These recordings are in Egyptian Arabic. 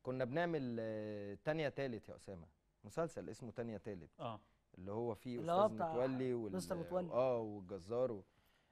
كنا بنعمل آه، تانية تالت يا اسامه مسلسل اسمه تانية تالت اه اللي هو فيه اللي هو استاذ بتاع متولي وال... مستر متولي. اه والجزار و...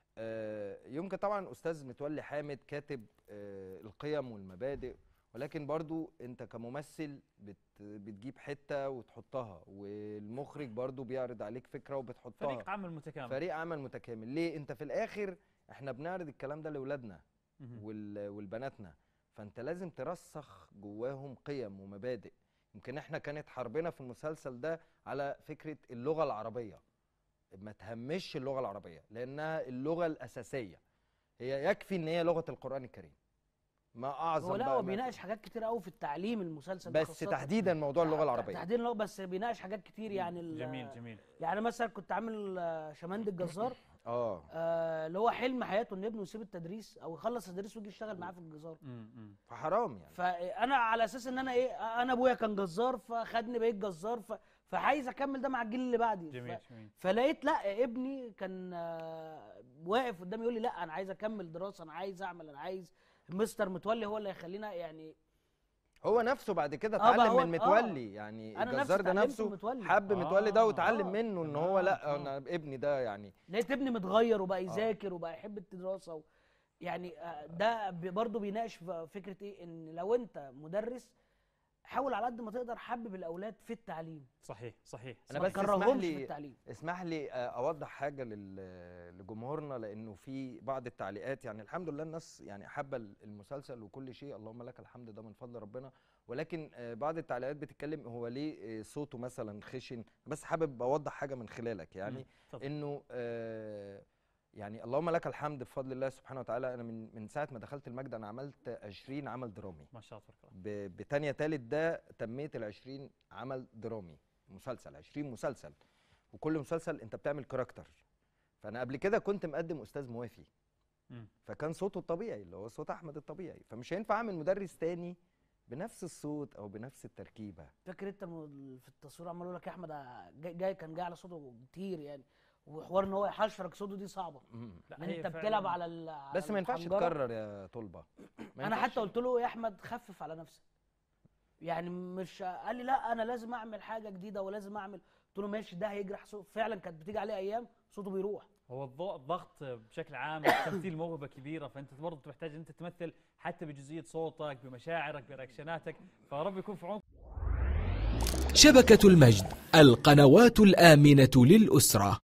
آه يمكن طبعا استاذ متولي حامد كاتب آه القيم والمبادئ ولكن برضو انت كممثل بت... بتجيب حته وتحطها والمخرج برضو بيعرض عليك فكره وبتحطها فريق عمل متكامل فريق عمل متكامل ليه انت في الاخر احنا بنعرض الكلام ده لاولادنا مهم. وال... والبناتنا فانت لازم ترسخ جواهم قيم ومبادئ يمكن احنا كانت حربنا في المسلسل ده على فكره اللغه العربيه ما تهمش اللغه العربيه لانها اللغه الاساسيه هي يكفي ان هي لغه القران الكريم ما اعظم هو لا بقى هو ما بيناقش حاجات كتير قوي في التعليم المسلسل ده بس خاصة. تحديدا موضوع اللغه العربيه تحديدا اللغة بس بيناقش حاجات كتير يعني ال- جميل جميل يعني مثلا كنت عامل آه، شماند الجزار اه آه، اللي هو حلم حياته انه ابنه يسيب التدريس او يخلص التدريس ويجي يشتغل معاه في الجزار مم، مم. فحرام يعني فانا على اساس ان انا ايه انا ابويا كان جزار فخدني بقيت جزار ف... فعايز اكمل ده مع الجيل اللي بعدي جميل ف... جميل فلقيت لا ابني كان آه، واقف قدامي يقول لي لا انا عايز اكمل دراسه انا عايز اعمل انا عايز مستر متولي هو اللي هيخلينا يعني هو نفسه بعد كده آه بقى اتعلم هو- من آه. متولي يعني أنا نفسي الجزار ده اتعلمت نفسه من متولي. حب متولي ده آه، واتعلم آه. منه ان تمام، هو لا تمام. انا ابني ده يعني لقيت ابني متغير وبقى يذاكر وبقى يحب الدراسه و... يعني آه، ده ب- برضه بيناقش في فكره ايه ان لو انت مدرس حاول على قد ما تقدر حبب الاولاد في التعليم صحيح صحيح أنا ما بس اسمح تكرههمش لي- في التعليم اسمح لي آه، اوضح حاجه لل- لجمهورنا لانه في بعض التعليقات يعني الحمد لله الناس يعني حابه المسلسل وكل شيء اللهم لك الحمد ده من فضل ربنا ولكن آه، بعض التعليقات بتتكلم هو ليه آه، صوته مثلا خشن بس حابب اوضح حاجه من خلالك يعني مم، اتفضل. انه آه، يعني اللهم لك الحمد بفضل الله سبحانه وتعالى انا من من ساعه ما دخلت المجد انا عملت 20 عمل درامي ما شاء الله تبارك الله ب- بتانية تالت ده تميت ال 20 عمل درامي مسلسل 20 مسلسل وكل مسلسل انت بتعمل كاركتر فانا قبل كده كنت مقدم استاذ موافي مم. فكان صوته الطبيعي اللي هو صوت احمد الطبيعي فمش هينفع اعمل مدرس تاني بنفس الصوت او بنفس التركيبه فاكر انت م- في التصوير عمال يقول لك يا احمد آه، جاي, جاي كان جاي على صوته كتير يعني وحوار ان هو يحشرك صوته دي صعبه مم. لا ان هي انت فعلاً- بتلعب على ال على بس ما ينفعش الحنجرة. تكرر يا طلبه ما انا ينفعش. حتى قلت له يا احمد خفف على نفسك يعني مش قال لي لا انا لازم اعمل حاجه جديده ولازم اعمل قلت له ماشي ده هيجرح صوت فعلا كانت بتيجي عليه ايام صوته بيروح هو الضوء الضغط بشكل عام التمثيل موهبه كبيره فانت برضه تحتاج انت تمثل حتى بجزئيه صوتك بمشاعرك برياكشناتك فرب يكون في عونك شبكة المجد القنوات الآمنة للأسرة